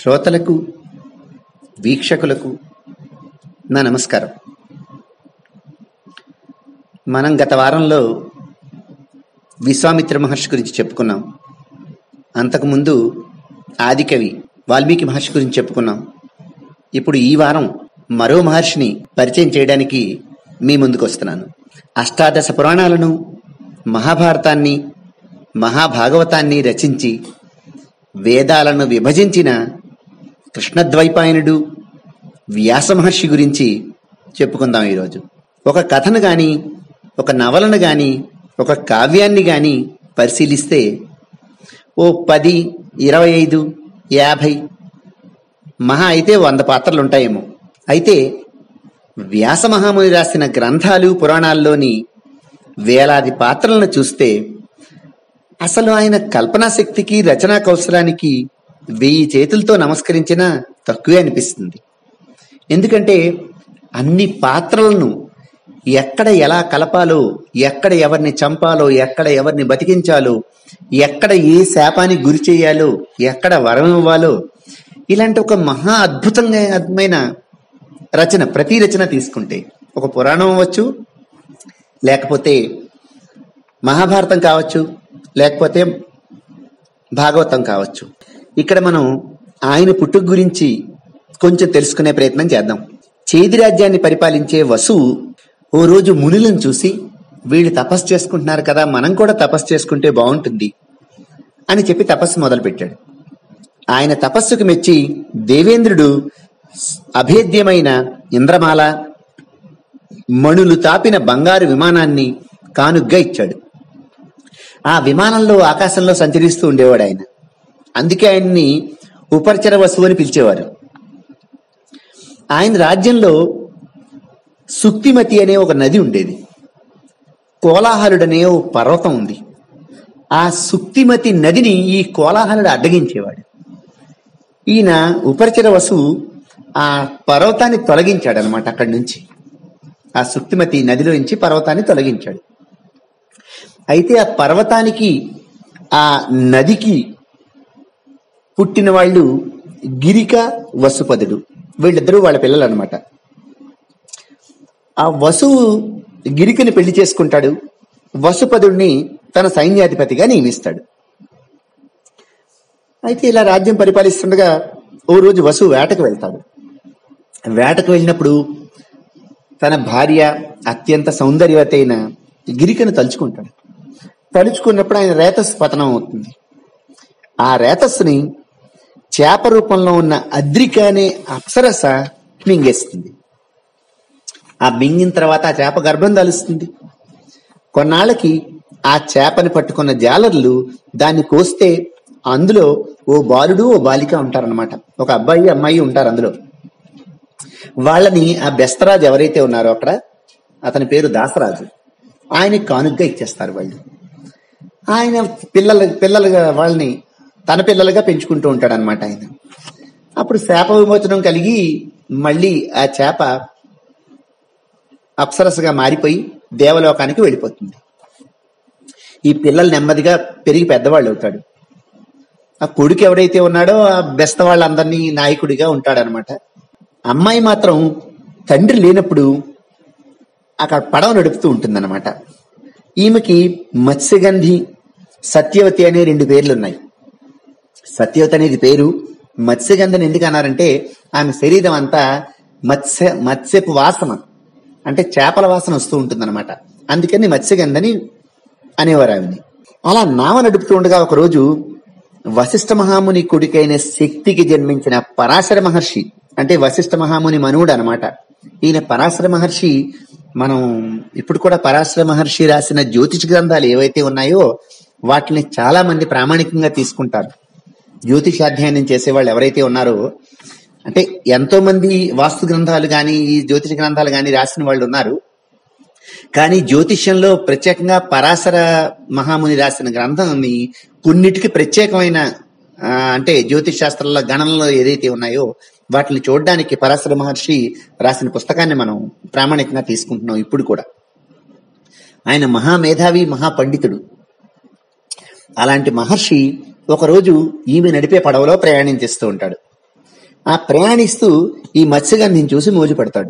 శ్రోతలకు వీక్షకులకు నా నమస్కారం మనం గత వారంలో విశ్వామిత్ర మహర్షి గురించి చెప్పుకున్నాం అంతకుముందు ఆదికవి వాల్మీకి మహర్షి గురించి చెప్పుకున్నాం ఇప్పుడు ఈ వారం మరో మహర్షిని పరిచయం చేయడానికి మీ ముందుకు వస్తున్నాను అష్టాదశ పురాణాలను మహాభారతాన్ని మహాభాగవతాన్ని రచించి వేదాలను విభజించిన కృష్ణద్వైపాయనుడు వ్యాస మహర్షి గురించి చెప్పుకుందాం ఈరోజు ఒక కథను గాని ఒక నవలను గాని ఒక కావ్యాన్ని గాని పరిశీలిస్తే ఓ పది ఇరవై ఐదు యాభై మహా అయితే వంద పాత్రలు ఉంటాయేమో అయితే వ్యాస మహాముని రాసిన గ్రంథాలు పురాణాల్లోని వేలాది పాత్రలను చూస్తే అసలు ఆయన కల్పనా శక్తికి రచనా కౌశలానికి వెయ్యి చేతులతో నమస్కరించినా తక్కువే అనిపిస్తుంది ఎందుకంటే అన్ని పాత్రలను ఎక్కడ ఎలా కలపాలో ఎక్కడ ఎవరిని చంపాలో ఎక్కడ ఎవరిని బతికించాలో ఎక్కడ ఏ శాపానికి గురి చేయాలో ఎక్కడ వరం ఇవ్వాలో ఇలాంటి ఒక మహా అద్భుతమైన రచన ప్రతి రచన తీసుకుంటే ఒక పురాణం అవ్వచ్చు లేకపోతే మహాభారతం కావచ్చు లేకపోతే భాగవతం కావచ్చు ఇక్కడ మనం ఆయన పుట్టుక గురించి కొంచెం తెలుసుకునే ప్రయత్నం చేద్దాం చేది రాజ్యాన్ని పరిపాలించే వసువు ఓ రోజు మునులను చూసి వీళ్ళు తపస్సు చేసుకుంటున్నారు కదా మనం కూడా తపస్సు చేసుకుంటే బాగుంటుంది అని చెప్పి తపస్సు మొదలుపెట్టాడు ఆయన తపస్సుకు మెచ్చి దేవేంద్రుడు అభేద్యమైన ఇంద్రమాల మణులు తాపిన బంగారు విమానాన్ని కానుగ్గా ఇచ్చాడు ఆ విమానంలో ఆకాశంలో సంచరిస్తూ ఉండేవాడు ఆయన అందుకే ఆయన్ని ఉపరిచర వస్తువు అని పిలిచేవారు ఆయన రాజ్యంలో సుక్తిమతి అనే ఒక నది ఉండేది కోలాహలుడనే ఓ పర్వతం ఉంది ఆ సుక్తిమతి నదిని ఈ కోలాహలుడు అడ్డగించేవాడు ఈయన ఉపరిచర వసువు ఆ పర్వతాన్ని తొలగించాడు అనమాట అక్కడి నుంచి ఆ సుక్తిమతి నదిలో నుంచి పర్వతాన్ని తొలగించాడు అయితే ఆ పర్వతానికి ఆ నదికి పుట్టిన వాళ్ళు గిరిక వసుపదుడు వీళ్ళిద్దరూ వాళ్ళ పిల్లలు అనమాట ఆ వసువు గిరికని పెళ్లి చేసుకుంటాడు వసుపదుడిని తన సైన్యాధిపతిగా నియమిస్తాడు అయితే ఇలా రాజ్యం పరిపాలిస్తుండగా ఓ రోజు వసువు వేటకు వెళ్తాడు వేటకు వెళ్ళినప్పుడు తన భార్య అత్యంత సౌందర్యవతి అయిన గిరికను తలుచుకుంటాడు తలుచుకున్నప్పుడు ఆయన రేతస్సు పతనం అవుతుంది ఆ రేతస్సుని చేప రూపంలో ఉన్న అద్రిక అనే అప్సరస మింగేస్తుంది ఆ మింగిన తర్వాత ఆ చేప గర్భం తలుస్తుంది కొన్నాళ్ళకి ఆ చేపని పట్టుకున్న జాలర్లు దాన్ని కోస్తే అందులో ఓ బాలుడు ఓ బాలిక ఉంటారనమాట ఒక అబ్బాయి అమ్మాయి ఉంటారు అందులో వాళ్ళని ఆ బెస్తరాజు ఎవరైతే ఉన్నారో అక్కడ అతని పేరు దాసరాజు ఆయన కానుగ్గా ఇచ్చేస్తారు వాళ్ళు ఆయన పిల్లల పిల్లలుగా వాళ్ళని తన పిల్లలుగా పెంచుకుంటూ ఉంటాడు అనమాట ఆయన అప్పుడు శాప విమోచనం కలిగి మళ్ళీ ఆ చేప అప్సరసగా మారిపోయి దేవలోకానికి వెళ్ళిపోతుంది ఈ పిల్లలు నెమ్మదిగా పెరిగి పెద్దవాళ్ళు అవుతాడు ఆ కొడుకు ఎవడైతే ఉన్నాడో ఆ బెస్త వాళ్ళందరినీ నాయకుడిగా ఉంటాడనమాట అమ్మాయి మాత్రం తండ్రి లేనప్పుడు అక్కడ పడవ నడుపుతూ ఉంటుందన్నమాట ఈమెకి మత్స్యగంధి సత్యవతి అనే రెండు పేర్లు ఉన్నాయి సత్యవతి అనేది పేరు మత్స్యగంధని ఎందుకు అన్నారంటే ఆమె శరీరం అంతా మత్స్య మత్స్యపు వాసన అంటే చేపల వాసన వస్తూ ఉంటుందన్నమాట అందుకని మత్స్యగంధని అనేవారు ఆమెని అలా నావ నడుపుతూ ఉండగా ఒక రోజు వశిష్ఠ మహాముని కొడుకైన శక్తికి జన్మించిన పరాశర మహర్షి అంటే వశిష్ఠ మహాముని మనువుడు అనమాట ఈయన పరాశర మహర్షి మనం ఇప్పుడు కూడా పరాశర మహర్షి రాసిన జ్యోతిష గ్రంథాలు ఏవైతే ఉన్నాయో వాటిని చాలా మంది ప్రామాణికంగా తీసుకుంటారు జ్యోతిషాధ్యయనం చేసేవాళ్ళు ఎవరైతే ఉన్నారో అంటే ఎంతో మంది వాస్తు గ్రంథాలు కానీ ఈ జ్యోతిష గ్రంథాలు కానీ రాసిన వాళ్ళు ఉన్నారు కానీ జ్యోతిష్యంలో ప్రత్యేకంగా పరాశర మహాముని రాసిన గ్రంథాన్ని కొన్నిటికి ప్రత్యేకమైన ఆ, అంటే జ్యోతిష్ శాస్త్రంలో గణనలో ఏదైతే ఉన్నాయో వాటిని చూడడానికి పరాశర మహర్షి రాసిన పుస్తకాన్ని మనం ప్రామాణికంగా తీసుకుంటున్నాం ఇప్పుడు కూడా ఆయన మహామేధావి మహాపండితుడు అలాంటి మహర్షి ఒకరోజు ఈమె నడిపే పడవలో ప్రయాణం చేస్తూ ఉంటాడు ఆ ప్రయాణిస్తూ ఈ మత్స్యగంధిని చూసి మోజు పడతాడు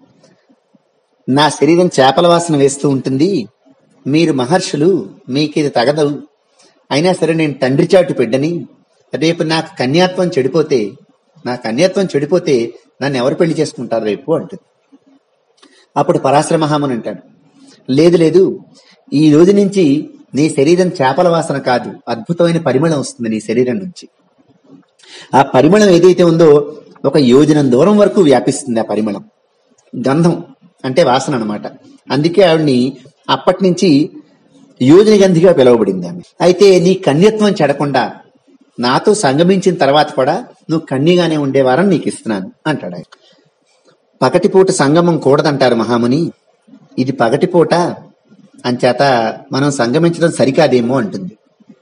నా శరీరం చేపల వాసన వేస్తూ ఉంటుంది మీరు మహర్షులు మీకు ఇది తగదు అయినా సరే నేను తండ్రి చాటు బిడ్డని రేపు నాకు కన్యాత్వం చెడిపోతే నా కన్యాత్వం చెడిపోతే నన్ను ఎవరు పెళ్లి చేసుకుంటారు రేపు అంటుంది అప్పుడు పరాశర మహాముని అంటాడు లేదు లేదు ఈ రోజు నుంచి నీ శరీరం చేపల వాసన కాదు అద్భుతమైన పరిమళం వస్తుంది నీ శరీరం నుంచి ఆ పరిమళం ఏదైతే ఉందో ఒక యోజనం దూరం వరకు వ్యాపిస్తుంది ఆ పరిమళం గంధం అంటే వాసన అన్నమాట అందుకే ఆవిడ్ని అప్పటి నుంచి యోజన గంధిగా పిలువబడింది ఆమె అయితే నీ కన్యత్వం చెడకుండా నాతో సంగమించిన తర్వాత కూడా నువ్వు కన్యగానే ఉండేవారని నీకు ఇస్తున్నాను అంటాడు ఆయన పగటిపూట సంగమం కూడదంటారు మహాముని ఇది పగటిపూట అంచేత మనం సంగమించడం సరికాదేమో అంటుంది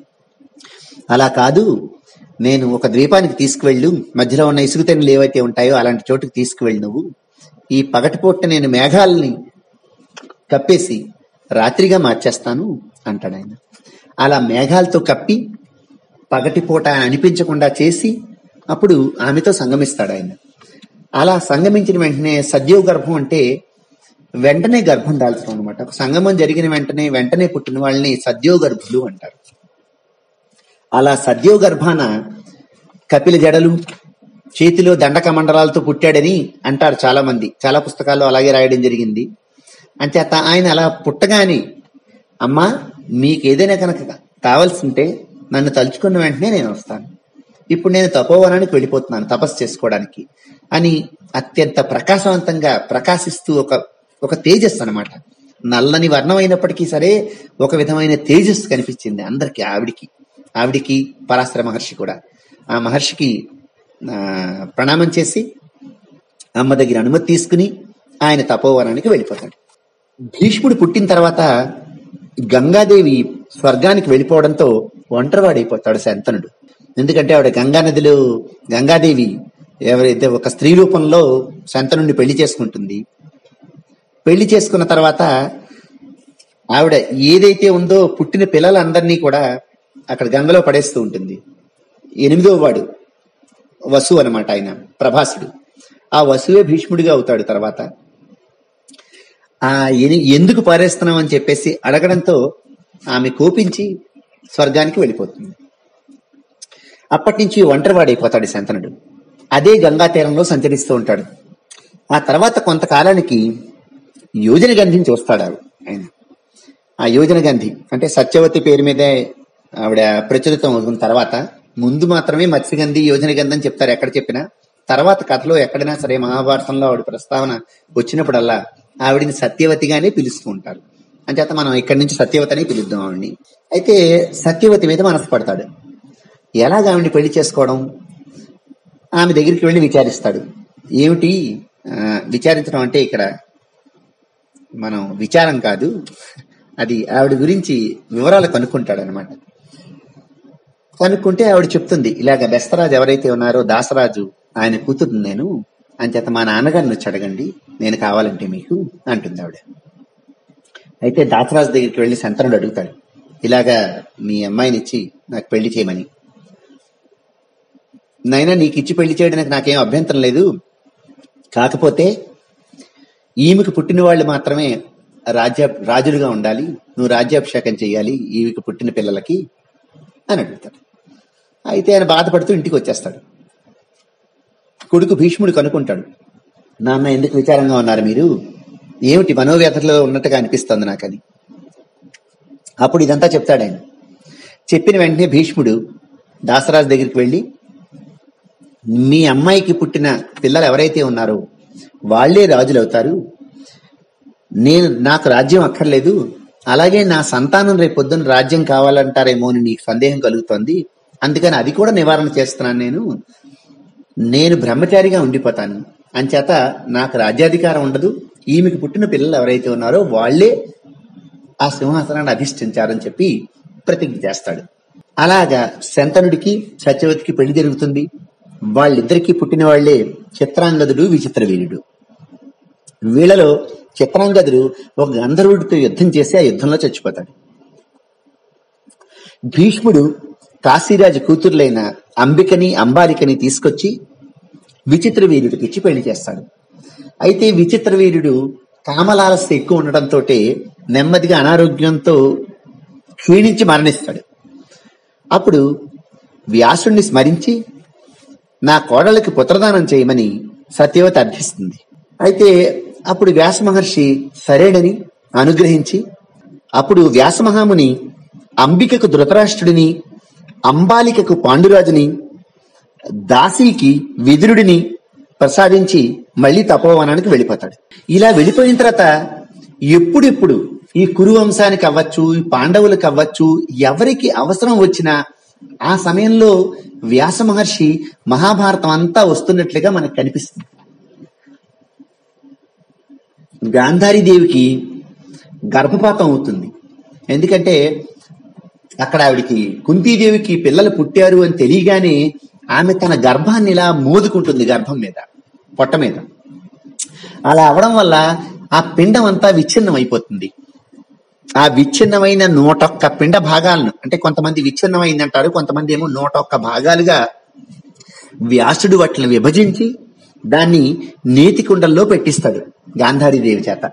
అలా కాదు నేను ఒక ద్వీపానికి తీసుకువెళ్ళు మధ్యలో ఉన్న ఇసుక తెన్నులు ఏవైతే ఉంటాయో అలాంటి చోటుకి తీసుకువెళ్ళి నువ్వు ఈ పగటిపూట నేను మేఘాలని కప్పేసి రాత్రిగా మార్చేస్తాను అంటాడు ఆయన అలా మేఘాలతో కప్పి పగటిపూట అనిపించకుండా చేసి అప్పుడు ఆమెతో సంగమిస్తాడు ఆయన అలా సంగమించిన వెంటనే సద్యోగ గర్భం అంటే వెంటనే గర్భం దాల్చడం అనమాట ఒక సంగమం జరిగిన వెంటనే వెంటనే పుట్టిన వాళ్ళని సద్యోగ గర్భులు అంటారు అలా సద్యోగ గర్భాన కపిల జడలు చేతిలో దండక మండలాలతో పుట్టాడని అంటారు చాలా మంది చాలా పుస్తకాల్లో అలాగే రాయడం జరిగింది అంచేత ఆయన అలా పుట్టగాని అమ్మా మీకు ఏదైనా కనుక కావాల్సి ఉంటే నన్ను తలుచుకున్న వెంటనే నేను వస్తాను ఇప్పుడు నేను తపోవనానికి వెళ్ళిపోతున్నాను తపస్సు చేసుకోవడానికి అని అత్యంత ప్రకాశవంతంగా ప్రకాశిస్తూ ఒక ఒక తేజస్సు అన్నమాట నల్లని వర్ణం అయినప్పటికీ సరే ఒక విధమైన తేజస్సు కనిపించింది అందరికి ఆవిడికి ఆవిడికి పరాశర మహర్షి కూడా ఆ మహర్షికి ఆ, ప్రణామం చేసి అమ్మ దగ్గర అనుమతి తీసుకుని ఆయన తపోవనానికి వెళ్ళిపోతాడు భీష్ముడు పుట్టిన తర్వాత గంగాదేవి స్వర్గానికి వెళ్ళిపోవడంతో ఒంటరివాడైపోతాడు శంతనుడు ఎందుకంటే ఆవిడ గంగా నదిలో గంగాదేవి ఎవరైతే ఒక స్త్రీ రూపంలో శంతనుడిని పెళ్లి చేసుకుంటుంది పెళ్లి చేసుకున్న తర్వాత ఆవిడ ఏదైతే ఉందో పుట్టిన పిల్లలందరినీ కూడా అక్కడ గంగలో పడేస్తూ ఉంటుంది ఎనిమిదో వాడు వసు అన్నమాట ఆయన ప్రభాసుడు ఆ వసువే భీష్ముడిగా అవుతాడు తర్వాత ఆ ఎని- ఎందుకు పారేస్తున్నాం అని చెప్పేసి అడగడంతో ఆమె కోపించి స్వర్గానికి వెళ్ళిపోతుంది అప్పటి నుంచి ఒంటరివాడైపోతాడు శంతనుడు అదే గంగా తీరంలో సంచరిస్తూ ఉంటాడు ఆ తర్వాత కొంతకాలానికి యోజన గంధిని చూస్తాడు ఆవిడ ఆయన ఆ యోజన గంధి అంటే సత్యవతి పేరు మీదే ఆవిడ ప్రచురితం అవుతున్న తర్వాత ముందు మాత్రమే మత్స్యగంధి యోజన గంధి అని చెప్తారు ఎక్కడ చెప్పినా తర్వాత కథలో ఎక్కడైనా సరే మహాభారతంలో ఆవిడ ప్రస్తావన వచ్చినప్పుడల్లా ఆవిడిని సత్యవతిగానే పిలుస్తూ ఉంటారు అంచేత మనం ఇక్కడి నుంచి సత్యవతి అని పిలుద్దాం ఆవిడ్ని అయితే సత్యవతి మీద మనసు పడతాడు ఎలాగ ఆవిడ్ని పెళ్లి చేసుకోవడం ఆమె దగ్గరికి వెళ్ళి విచారిస్తాడు ఏమిటి ఆ, విచారించడం అంటే ఇక్కడ మనం విచారం కాదు అది ఆవిడ గురించి వివరాలు కనుక్కుంటాడు అనమాట కనుక్కుంటే ఆవిడ చెప్తుంది ఇలాగ బెస్తరాజు ఎవరైతే ఉన్నారో దాసరాజు ఆయన కూతురు నేను అంచేత మా నాన్నగారిని వచ్చి అడగండి నేను కావాలంటే మీకు అంటుంది ఆవిడ అయితే దాసరాజు దగ్గరికి వెళ్లి శంతనుడు అడుగుతాడు ఇలాగా మీ అమ్మాయిని ఇచ్చి నాకు పెళ్లి చేయమని నైనా నీకు ఇచ్చి పెళ్లి చేయడానికి నాకేం అభ్యంతరం లేదు కాకపోతే ఈమెకు పుట్టిన వాళ్ళు మాత్రమే రాజ్య రాజులుగా ఉండాలి నువ్వు రాజ్యాభిషేకం చేయాలి ఈమెకు పుట్టిన పిల్లలకి అని అడుగుతాడు అయితే ఆయన బాధపడుతూ ఇంటికి వచ్చేస్తాడు కొడుకు భీష్ముడు కనుక్కుంటాడు నాన్న ఎందుకు విచారంగా ఉన్నారు మీరు ఏమిటి మనోవ్యధలో ఉన్నట్టుగా అనిపిస్తుంది నాకని అప్పుడు ఇదంతా చెప్తాడు ఆయన చెప్పిన వెంటనే భీష్ముడు దాసరాజు దగ్గరికి వెళ్ళి మీ అమ్మాయికి పుట్టిన పిల్లలు ఎవరైతే ఉన్నారో వాళ్లే రాజులు అవుతారు నేను నాకు రాజ్యం అక్కర్లేదు అలాగే నా సంతానం రేపు పొద్దున్న రాజ్యం కావాలంటారేమో అని నీకు సందేహం కలుగుతోంది అందుకని అది కూడా నివారణ చేస్తున్నాను నేను నేను బ్రహ్మచారిగా ఉండిపోతాను అంచేత నాకు రాజ్యాధికారం ఉండదు ఈమెకు పుట్టిన పిల్లలు ఎవరైతే ఉన్నారో వాళ్లే ఆ సింహాసనాన్ని అధిష్ఠించారని చెప్పి ప్రతిజ్ఞ చేస్తాడు అలాగా శంతనుడికి సత్యవతికి పెళ్లి జరుగుతుంది వాళ్ళిద్దరికీ పుట్టిన వాళ్లే చిత్రాంగదుడు విచిత్ర వీరుడు వీళ్ళలో చిత్రాంగదుడు ఒక గంధర్వుడితో యుద్ధం చేసి ఆ యుద్ధంలో చచ్చిపోతాడు భీష్ముడు కాశీరాజు కూతుర్లైన అంబికని అంబాలికని తీసుకొచ్చి విచిత్ర వీరుడికి ఇచ్చి పెళ్లి చేస్తాడు అయితే విచిత్ర వీరుడు కామలాలస ఎక్కువ ఉండడంతో నెమ్మదిగా అనారోగ్యంతో క్షీణించి మరణిస్తాడు అప్పుడు వ్యాసుణ్ణి స్మరించి నా కోడలికి పుత్రదానం చేయమని సత్యవతి అర్థిస్తుంది అయితే అప్పుడు వ్యాస మహర్షి సరేనని అనుగ్రహించి అప్పుడు వ్యాసమహాముని అంబికకు ధృతరాష్ట్రుడిని అంబాలికకు పాండురాజుని దాసీకి విదురుడిని ప్రసాదించి మళ్ళీ తపోవనానికి వెళ్ళిపోతాడు ఇలా వెళ్ళిపోయిన తర్వాత ఎప్పుడెప్పుడు ఈ కురు వంశానికి అవ్వచ్చు ఈ పాండవులకు అవ్వచ్చు ఎవరికి అవసరం వచ్చినా ఆ సమయంలో వ్యాస మహర్షి మహాభారతం అంతా వస్తున్నట్లుగా మనకు కనిపిస్తుంది గాంధారీదేవికి గర్భపాతం అవుతుంది ఎందుకంటే అక్కడ ఆవిడికి కుంతీదేవికి పిల్లలు పుట్టారు అని తెలియగానే ఆమె తన గర్భాన్ని ఇలా మోదుకుంటుంది గర్భం మీద పొట్ట మీద అలా అవడం వల్ల ఆ పిండం అంతా విచ్ఛిన్నం అయిపోతుంది ఆ విచ్ఛిన్నమైన నూటొక్క పిండ భాగాలను అంటే కొంతమంది విచ్ఛిన్నమైంది అంటారు కొంతమంది ఏమో నూటొక్క భాగాలుగా వ్యాసుడు వాటిని విభజించి దాన్ని నేతి కుండల్లో పెట్టిస్తాడు గాంధారీదేవి చేత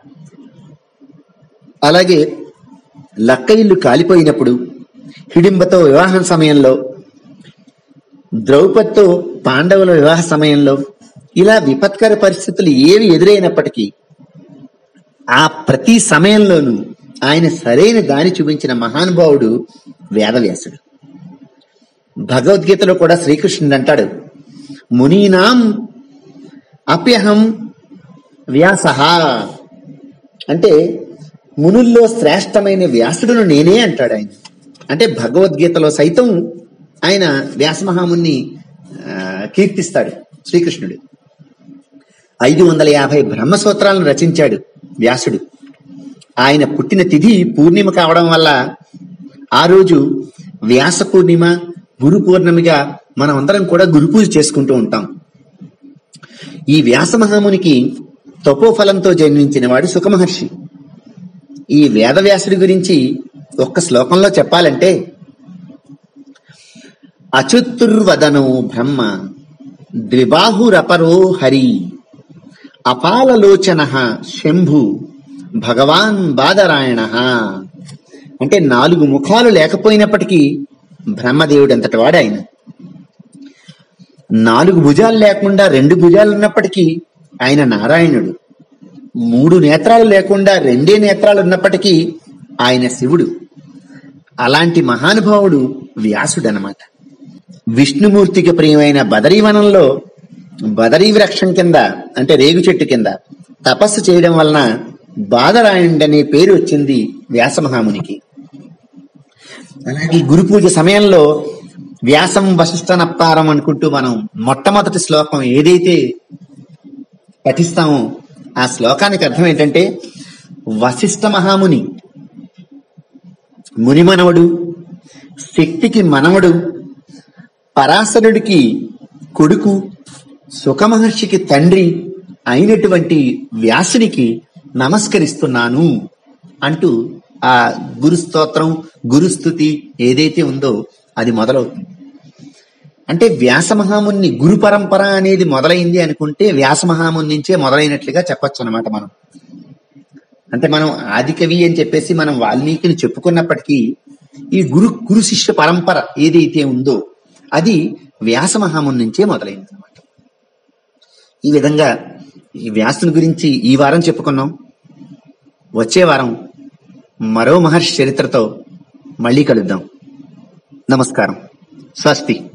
అలాగే లక్క ఇల్లు కాలిపోయినప్పుడు హిడింబతో వివాహం సమయంలో ద్రౌపదితో పాండవుల వివాహ సమయంలో ఇలా విపత్కర పరిస్థితులు ఏవి ఎదురైనప్పటికీ ఆ ప్రతి సమయంలోనూ ఆయన సరైన దారి చూపించిన మహానుభావుడు వేదవ్యాసుడు భగవద్గీతలో కూడా శ్రీకృష్ణుడు అంటాడు మునీనాం అప్యహం వ్యాస అంటే మునుల్లో శ్రేష్టమైన వ్యాసుడును నేనే అంటాడు ఆయన అంటే భగవద్గీతలో సైతం ఆయన వ్యాసమహాముని ఆ, కీర్తిస్తాడు శ్రీకృష్ణుడు ఐదు వందల యాభై బ్రహ్మసూత్రాలను రచించాడు వ్యాసుడు ఆయన పుట్టిన తిథి పూర్ణిమ కావడం వల్ల ఆ రోజు వ్యాస పూర్ణిమ గురు పూర్ణమిగా మనం అందరం కూడా గురు పూజ చేసుకుంటూ ఉంటాం ఈ వ్యాస మహామునికి తపోఫలంతో జన్మించిన వాడు సుఖమహర్షి ఈ వేదవ్యాసుడి గురించి ఒక్క శ్లోకంలో చెప్పాలంటే అచుతుర్వదనో బ్రహ్మ ద్విబాహురపరో హరి అపాలలోచన శంభు భగవాన్ బాదరాయణ అంటే నాలుగు ముఖాలు లేకపోయినప్పటికీ బ్రహ్మదేవుడు అంతటి వాడు ఆయన నాలుగు భుజాలు లేకుండా రెండు భుజాలు ఉన్నప్పటికీ ఆయన నారాయణుడు మూడు నేత్రాలు లేకుండా రెండే నేత్రాలు ఉన్నప్పటికీ ఆయన శివుడు అలాంటి మహానుభావుడు వ్యాసుడు అనమాట విష్ణుమూర్తికి ప్రియమైన బదరీవనంలో బదరీ వృక్షం కింద అంటే రేగు చెట్టు కింద తపస్సు చేయడం వలన బాదరాయణుడు అనే పేరు వచ్చింది వ్యాసమహామునికి అలాగే గురు పూజ సమయంలో వ్యాసం వశిష్ఠ నప్తారం అనుకుంటూ మనం మొట్టమొదటి శ్లోకం ఏదైతే పఠిస్తామో ఆ శ్లోకానికి అర్థం ఏంటంటే వశిష్ఠ మహాముని ముని మనవడు శక్తికి మనవడు పరాశరుడికి కొడుకు సుఖమహర్షికి తండ్రి అయినటువంటి వ్యాసునికి నమస్కరిస్తున్నాను అంటూ ఆ గురు స్తోత్రం గురుస్థుతి ఏదైతే ఉందో అది మొదలవుతుంది అంటే వ్యాస మహాముని గురు పరంపర అనేది మొదలైంది అనుకుంటే వ్యాస మహాముని నుంచే మొదలైనట్లుగా చెప్పొచ్చు అనమాట మనం అంటే మనం ఆదికవి అని చెప్పేసి మనం వాల్మీకిని చెప్పుకున్నప్పటికీ ఈ గురు గురు శిష్య పరంపర ఏదైతే ఉందో అది వ్యాస మహాముని నుంచే మొదలైంది అనమాట ఈ విధంగా ఈ వ్యాసుని గురించి ఈ వారం చెప్పుకున్నాం వచ్చే వారం మరో మహర్షి చరిత్రతో మళ్ళీ కలుద్దాం నమస్కారం స్వస్తి